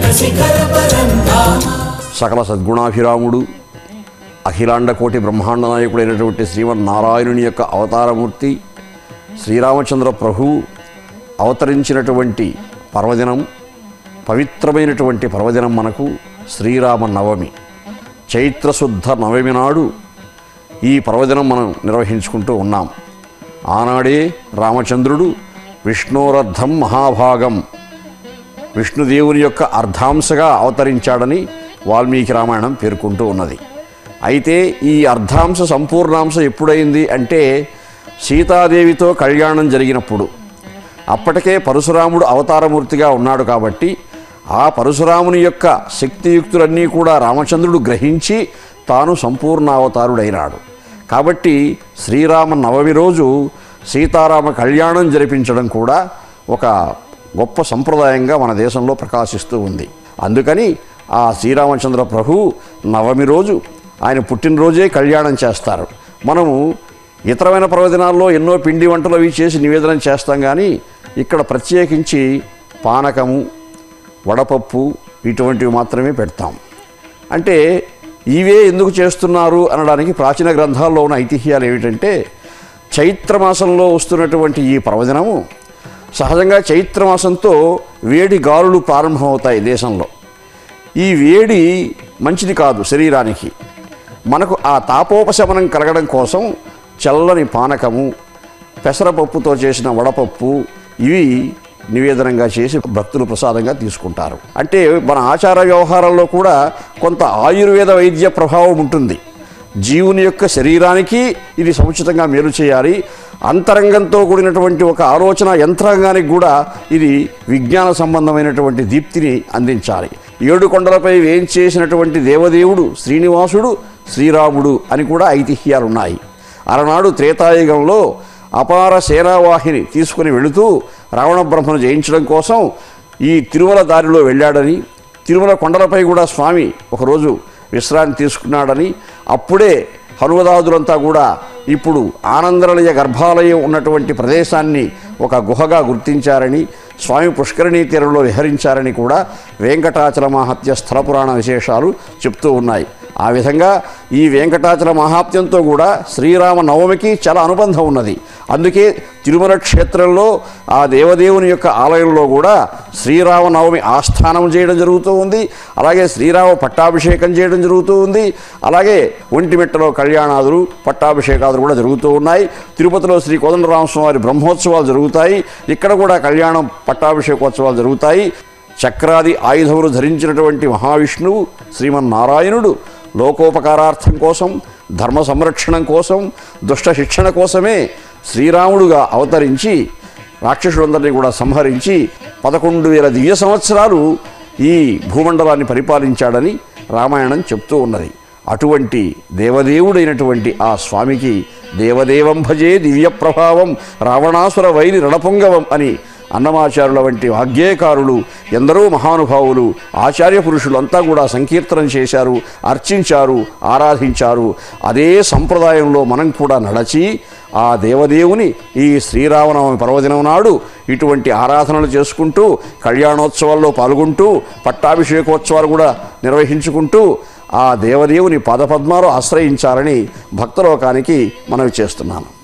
శిఖర పరంధామ సకల సద్గుణాభిరాముడు అఖిలాండ కోటి బ్రహ్మాండ నాయకుడైనటువంటి శ్రీమన్నారాయణుని యొక్క అవతారమూర్తి శ్రీరామచంద్ర ప్రభువు అవతరించినటువంటి పర్వదినం పవిత్రమైనటువంటి పర్వదినం మనకు శ్రీరామ నవమి చైత్రశుద్ధ నవమి నాడు ఈ పర్వదినం మనం నిర్వహించుకుంటూ ఉన్నాం ఆనాడే రామచంద్రుడు విష్ణోరర్థం మహాభాగం విష్ణుదేవుని యొక్క అర్ధాంశగా అవతరించాడని వాల్మీకి రామాయణం పేర్కొంటూ ఉన్నది అయితే ఈ అర్ధాంశ సంపూర్ణాంశ ఎప్పుడైంది అంటే సీతాదేవితో కళ్యాణం జరిగినప్పుడు అప్పటికే పరశురాముడు అవతారమూర్తిగా ఉన్నాడు కాబట్టి ఆ పరశురాముని యొక్క శక్తియుక్తులన్నీ కూడా రామచంద్రుడు గ్రహించి తాను సంపూర్ణ అవతారుడైనాడు కాబట్టి శ్రీరామ నవమి రోజు సీతారామ కళ్యాణం జరిపించడం కూడా ఒక గొప్ప సంప్రదాయంగా మన దేశంలో ప్రకాశిస్తూ ఉంది అందుకని ఆ శ్రీరామచంద్ర ప్రభు నవమి రోజు ఆయన పుట్టినరోజే కళ్యాణం చేస్తారు మనము ఇతరమైన పర్వదినాల్లో ఎన్నో పిండి వంటలు అవి చేసి నివేదన చేస్తాం కానీ ఇక్కడ ప్రత్యేకించి పానకము వడపప్పు ఇటువంటివి మాత్రమే పెడతాం అంటే ఇవే ఎందుకు చేస్తున్నారు అనడానికి ప్రాచీన గ్రంథాల్లో ఉన్న ఐతిహ్యాలు ఏమిటంటే చైత్రమాసంలో వస్తున్నటువంటి ఈ పర్వదినము సహజంగా చైత్రమాసంతో వేడి గాలులు ప్రారంభమవుతాయి దేశంలో ఈ వేడి మంచిది కాదు శరీరానికి మనకు ఆ తాపోపశమనం కలగడం కోసం చల్లని పానకము పెసరపప్పుతో చేసిన వడపప్పు ఇవి నివేదనంగా చేసి భక్తులు ప్రసాదంగా తీసుకుంటారు అంటే మన ఆచార వ్యవహారాల్లో కూడా కొంత ఆయుర్వేద వైద్య ప్రభావం ఉంటుంది జీవుని యొక్క శరీరానికి ఇది సముచితంగా మేలు చేయాలి అంతరంగంతో కూడినటువంటి ఒక ఆలోచన యంత్రాంగానికి కూడా ఇది విజ్ఞాన సంబంధమైనటువంటి దీప్తిని అందించాలి ఏడు కొండలపై వేంచేసినటువంటి దేవదేవుడు శ్రీనివాసుడు శ్రీరాముడు అని కూడా ఐతిహ్యాలు ఉన్నాయి అలనాడు త్రేతాయుగంలో అపార సేనావాహిని తీసుకుని వెళుతూ రావణ బ్రహ్మను జయించడం కోసం ఈ తిరుమల దారిలో వెళ్ళాడని తిరుమల కొండలపై కూడా స్వామి ఒకరోజు విశ్రాంతి తీసుకున్నాడని అప్పుడే హనుమదాదులంతా కూడా ఇప్పుడు ఆనందరలయ గర్భాలయం ఉన్నటువంటి ప్రదేశాన్ని ఒక గుహగా గుర్తించారని స్వామి పుష్కరిణీ తీరంలో విహరించారని కూడా వెంకటాచల మహత్య స్థల పురాణ విశేషాలు చెప్తూ ఉన్నాయి ఆ విధంగా ఈ వెంకటాచల మహాత్మ్యంతో కూడా శ్రీరామ నవమికి చాలా అనుబంధం ఉన్నది అందుకే తిరుమల క్షేత్రంలో ఆ దేవదేవుని యొక్క ఆలయంలో కూడా శ్రీరామ నవమి ఆస్థానం చేయడం జరుగుతూ ఉంది అలాగే శ్రీరామ పట్టాభిషేకం చేయడం జరుగుతూ ఉంది అలాగే ఒంటిమిట్టలో కళ్యాణాదులు పట్టాభిషేకాదులు కూడా జరుగుతూ ఉన్నాయి తిరుపతిలో శ్రీ కోదండరామస్వామి బ్రహ్మోత్సవాలు జరుగుతాయి ఇక్కడ కూడా కళ్యాణం పట్టాభిషేకోత్సవాలు జరుగుతాయి చక్రాది ఆయుధములు ధరించినటువంటి మహావిష్ణువు శ్రీమన్నారాయణుడు లోకోపకారార్థం కోసం ధర్మ సంరక్షణం కోసం దుష్ట శిక్షణ కోసమే శ్రీరాముడుగా అవతరించి రాక్షసులందరినీ కూడా సంహరించి పదకొండు వేల దివ్య సంవత్సరాలు ఈ భూమండలాన్ని పరిపాలించాడని రామాయణం చెప్తూ ఉన్నది అటువంటి దేవదేవుడైనటువంటి ఆ స్వామికి దేవదేవం భజే దివ్య ప్రభావం రావణాసుర వైరి రణపుంగవం అని అన్నమాచారుల వంటి వాగ్గేయకారులు ఎందరో మహానుభావులు ఆచార్య పురుషులు అంతా కూడా సంకీర్తనం చేశారు అర్చించారు ఆరాధించారు అదే సంప్రదాయంలో మనం కూడా నడచి ఆ దేవదేవుని ఈ శ్రీరామనవమి పర్వదినం నాడు ఇటువంటి ఆరాధనలు చేసుకుంటూ కళ్యాణోత్సవాల్లో పాల్గొంటూ పట్టాభిషేకోత్సవాలు కూడా నిర్వహించుకుంటూ ఆ దేవదేవుని పదపద్మాలు ఆశ్రయించాలని భక్తలోకానికి మనవి చేస్తున్నాను